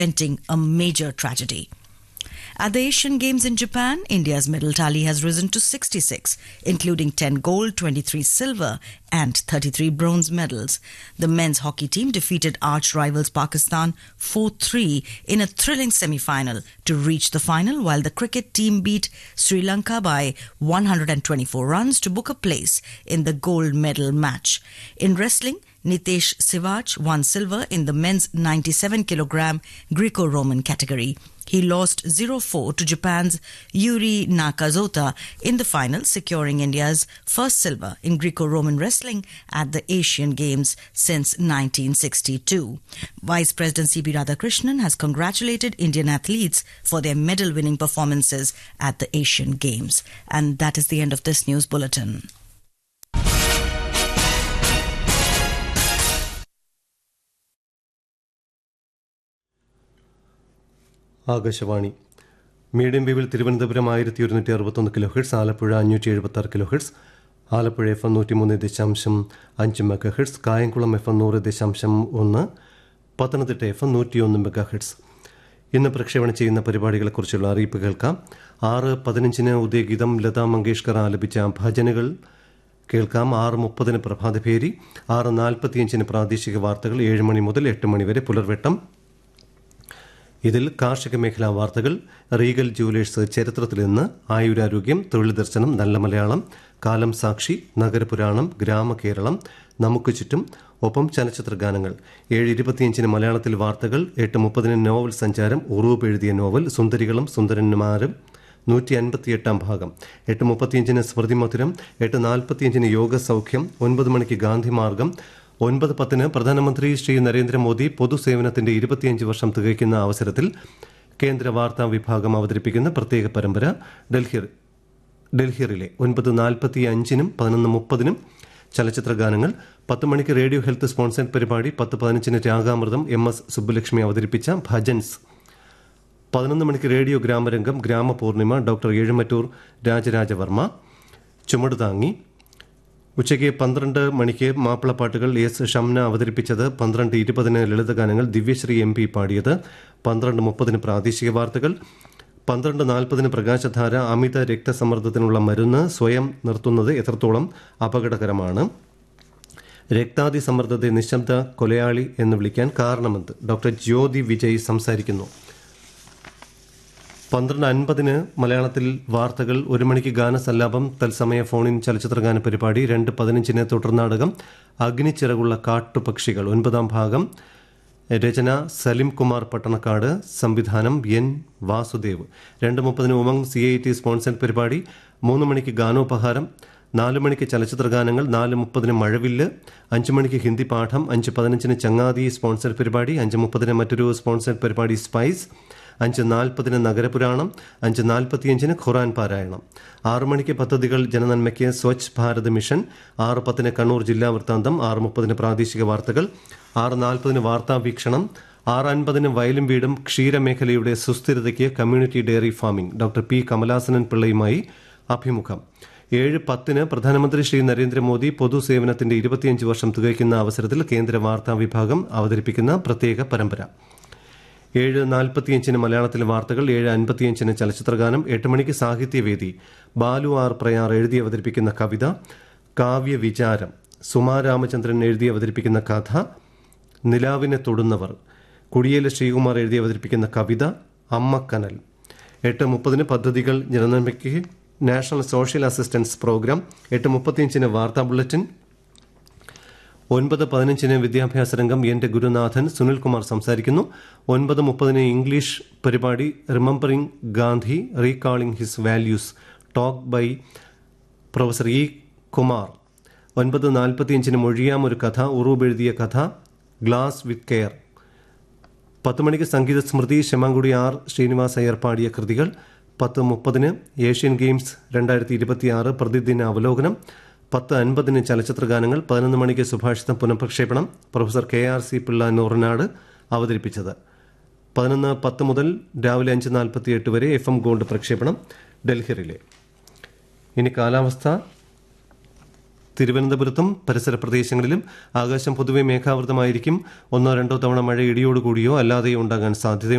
preventing a major tragedy. At the Asian Games in Japan, India's medal tally has risen to 66, including 10 gold, 23 silver, and 33 bronze medals. The men's hockey team defeated arch rivals Pakistan 4 3 in a thrilling semi final to reach the final, while the cricket team beat Sri Lanka by 124 runs to book a place in the gold medal match. In wrestling, Nitesh Sivach won silver in the men's 97 kilogram Greco Roman category. He lost 0 4 to Japan's Yuri Nakazota in the final, securing India's first silver in Greco Roman wrestling at the Asian Games since 1962. Vice President C.P. Radhakrishnan has congratulated Indian athletes for their medal winning performances at the Asian Games. And that is the end of this news bulletin. Akashvani medium വേവിൽ തിരുവനന്തപുരം ആയിരത്തി ഒരുന്നൂറ്റി അറുപത്തൊന്ന് kilo hertz Alappuzha അഞ്ഞൂറ്റി എഴുപത്തി ആറ് kilo hertz Alappuzha F M നൂറ്റി മൂന്ന് ദശാംശം അഞ്ച് mega hertz Kayamkulam F M നൂറ് ദശാംശം ഒന്ന് പത്തനംതിട്ട എഫ് എം നൂറ്റിയൊന്ന് മെഗാ ഹെഡ്സ് ഇന്ന് പ്രക്ഷേപണം ചെയ്യുന്ന പരിപാടികളെക്കുറിച്ചുള്ള അറിയിപ്പ് കേൾക്കാം ആറ് പതിനഞ്ചിന് ഉദയഗീതം ലതാ മങ്കേഷ്കർ ആലപിച്ച ഭജനുകൾ കേൾക്കാം ആറ് മുപ്പതിന് പ്രഭാതഭേരി ആറ് നാൽപ്പത്തിയഞ്ചിന് പ്രാദേശിക വാർത്തകൾ ഏഴ് മണി മുതൽ എട്ട് മണി വരെ പുലർവെട്ടം ഇതിൽ കാർഷിക മേഖലാ വാർത്തകൾ റീഗൽ ജുവലേഴ്സ് ചരിത്രത്തിൽ നിന്ന് ആയുരാരോഗ്യം തൊഴിൽ ദർശനം നല്ല മലയാളം കാലം സാക്ഷി നഗരപുരാണം ഗ്രാമകേരളം നമുക്ക് ചുറ്റും ഒപ്പം ചലച്ചിത്ര ഗാനങ്ങൾ ഏഴ് ഇരുപത്തിയഞ്ചിന് മലയാളത്തിൽ വാർത്തകൾ എട്ട് മുപ്പതിന് നോവൽ സഞ്ചാരം ഉറൂപ്പ് എഴുതിയ നോവൽ സുന്ദരികളും സുന്ദരന്മാരും നൂറ്റി അൻപത്തിയെട്ടാം ഭാഗം എട്ട് മുപ്പത്തിയഞ്ചിന് സ്മൃതി മധുരം എട്ട് നാൽപ്പത്തിയഞ്ചിന് യോഗ സൗഖ്യം ഒൻപത് മണിക്ക് ഗാന്ധി മാർഗം ഒൻപത് പത്തിന് പ്രധാനമന്ത്രി ശ്രീ നരേന്ദ്രമോദി പൊതുസേവനത്തിന്റെ ഇരുപത്തിയഞ്ച് വർഷം തികയ്ക്കുന്ന അവസരത്തിൽ കേന്ദ്ര വാർത്താ വിഭാഗം അവതരിപ്പിക്കുന്ന പ്രത്യേക പരമ്പര ഡൽഹി ഡൽഹിയിലെ ഒൻപത് നാൽപ്പത്തി അഞ്ചിനും പതിനൊന്ന് മുപ്പതിനും ചലച്ചിത്ര ഗാനങ്ങൾ പത്ത് മണിക്ക് റേഡിയോ ഹെൽത്ത് സ്പോൺസേഡ് പരിപാടി പത്ത് പതിനഞ്ചിന് രാഗാമൃതം എം എസ് സുബ്ബലക്ഷ്മി അവതരിപ്പിച്ച ഭജൻസ് പതിനൊന്ന് മണിക്ക് റേഡിയോ ഗ്രാമരംഗം ഗ്രാമപൂർണിമ ഡോക്ടർ ഏഴുമറ്റൂർ രാജരാജവർമ്മ ചുമട് താങ്ങി ഉച്ചയ്ക്ക് പന്ത്രണ്ട് മണിക്ക് മാപ്പിളപ്പാട്ടുകൾ എസ് ഷംന അവതരിപ്പിച്ചത് പന്ത്രണ്ട് ഇരുപതിന് ലളിതഗാനങ്ങൾ ദിവ്യശ്രീ എം പി പാടിയത് പന്ത്രണ്ട് മുപ്പതിന് പ്രാദേശിക വാർത്തകൾ പന്ത്രണ്ട് നാൽപ്പതിന് പ്രകാശധാര അമിത രക്തസമ്മർദ്ദത്തിനുള്ള മരുന്ന് സ്വയം നിർത്തുന്നത് എത്രത്തോളം അപകടകരമാണ് രക്താതി സമ്മർദ്ദത്തെ നിശബ്ദ കൊലയാളി എന്ന് വിളിക്കാൻ കാരണമെന്ത് ഡോക്ടർ ജ്യോതി വിജയ് സംസാരിക്കുന്നു പന്ത്രണ്ട് അൻപതിന് മലയാളത്തിൽ വാർത്തകൾ ഒരു മണിക്ക് ഗാനസല്ലാപം തത്സമയ ഫോണിൻ ചലച്ചിത്രഗാന പരിപാടി രണ്ട് പതിനഞ്ചിന് തുടർനാടകം അഗ്നിച്ചിറകുള്ള കാട്ടുപക്ഷികൾ ഒൻപതാം ഭാഗം രചന സലിം കുമാർ പട്ടണക്കാട് സംവിധാനം എൻ വാസുദേവ് രണ്ട് മുപ്പതിന് Umang C I T sponsored പരിപാടി മൂന്ന് മണിക്ക് ഗാനോപഹാരം നാല് മണിക്ക് ചലച്ചിത്ര ഗാനങ്ങൾ നാല് മുപ്പതിന് മഴവില്ല് അഞ്ച് മണിക്ക് ഹിന്ദി പാഠം അഞ്ച് പതിനഞ്ചിന് ചങ്ങാതി സ്പോൺസേഡ് പരിപാടി അഞ്ച് മുപ്പതിന് മറ്റൊരു സ്പോൺസേഡ് പരിപാടി സ്പൈസ് അഞ്ച് നാൽപ്പതിന് നഗരപുരാണം അഞ്ച് നാൽപ്പത്തിയഞ്ചിന് ഖുറാൻ പാരായണം ആറു മണിക്ക് പദ്ധതികൾ ജനനന്മയ്ക്ക് സ്വച്ഛ് ഭാരത് മിഷൻ ആറ് പത്തിന് കണ്ണൂർ ജില്ലാ വൃത്താന്തം ആറ് മുപ്പതിന് പ്രാദേശിക വാർത്തകൾ ആറ് നാൽപ്പതിന് വാർത്താ വീക്ഷണം ആറ് അൻപതിന് വയലും വീടും ക്ഷീരമേഖലയുടെ സുസ്ഥിരതയ്ക്ക് community dairy farming doctor P Kamalasanan പിള്ളയുമായി അഭിമുഖം ഏഴ് പത്തിന് പ്രധാനമന്ത്രി ശ്രീ നരേന്ദ്രമോദി പൊതുസേവനത്തിന്റെ ഇരുപത്തിയഞ്ച് വർഷം തികയ്ക്കുന്ന അവസരത്തിൽ കേന്ദ്ര വാർത്താ വിഭാഗം അവതരിപ്പിക്കുന്ന പ്രത്യേക പരമ്പര ഏഴ് നാൽപ്പത്തിയഞ്ചിന് മലയാളത്തിലെ വാർത്തകൾ ഏഴ് അൻപത്തിയഞ്ചിന് ചലച്ചിത്രഗാനം എട്ട് മണിക്ക് സാഹിത്യവേദി ബാലു ആർ പ്രയാർ എഴുതി അവതരിപ്പിക്കുന്ന കവിത കാവ്യവിചാരം സുമാ രാമചന്ദ്രൻ എഴുതി അവതരിപ്പിക്കുന്ന കഥ നിലാവിനെ തൊടുന്നവർ കുടിയേല ശ്രീകുമാർ എഴുതി അവതരിപ്പിക്കുന്ന കവിത അമ്മക്കനൽ എട്ട് മുപ്പതിന് പദ്ധതികൾ ജനനന്മയ്ക്ക് നാഷണൽ സോഷ്യൽ അസിസ്റ്റൻസ് പ്രോഗ്രാം എട്ട് മുപ്പത്തിയഞ്ചിന് വാർത്താ ബുള്ളറ്റിൻ ഒൻപത് പതിനഞ്ചിന് വിദ്യാഭ്യാസ രംഗം എന്റെ ഗുരുനാഥൻ സുനിൽകുമാർ സംസാരിക്കുന്നു ഒൻപത് മുപ്പതിന് ഇംഗ്ലീഷ് പരിപാടി remembering Gandhi recalling his values talk by professor E Kumar ഒൻപത് നാൽപ്പത്തിയഞ്ചിന് മൊഴിയാം ഒരു കഥ ഉറൂബ് എഴുതിയ കഥ ഗ്ലാസ് വിത്ത് കെയർ പത്ത് മണിക്ക് സംഗീത സ്മൃതി ശമാങ്കുടി ആർ ശ്രീനിവാസ് അയ്യർ പാടിയ കൃതികൾ പത്ത് മുപ്പതിന് ഏഷ്യൻ ഗെയിംസ് രണ്ടായിരത്തി ഇരുപത്തിയാറ് പ്രതിദിന അവലോകനം പത്ത് അൻപതിന് ചലച്ചിത്ര ഗാനങ്ങൾ പതിനൊന്ന് മണിക്ക് സുഭാഷിതം പുനഃപ്രക്ഷേപണം professor K R C Pillai Nooranad അവതരിപ്പിച്ചത് പതിനൊന്ന് പത്ത് മുതൽ രാവിലെ അഞ്ച് നാൽപ്പത്തി എട്ട് വരെ എഫ് എം ഗോൾഡ് പ്രക്ഷേപണം ഡൽഹിയിലെ ഇനി കാലാവസ്ഥ തിരുവനന്തപുരത്തും പരിസര പ്രദേശങ്ങളിലും ആകാശം പൊതുവെ മേഘാവൃതമായിരിക്കും ഒന്നോ രണ്ടോ തവണ മഴ ഇടിയോടുകൂടിയോ അല്ലാതെയോ ഉണ്ടാകാൻ സാധ്യതയുണ്ട്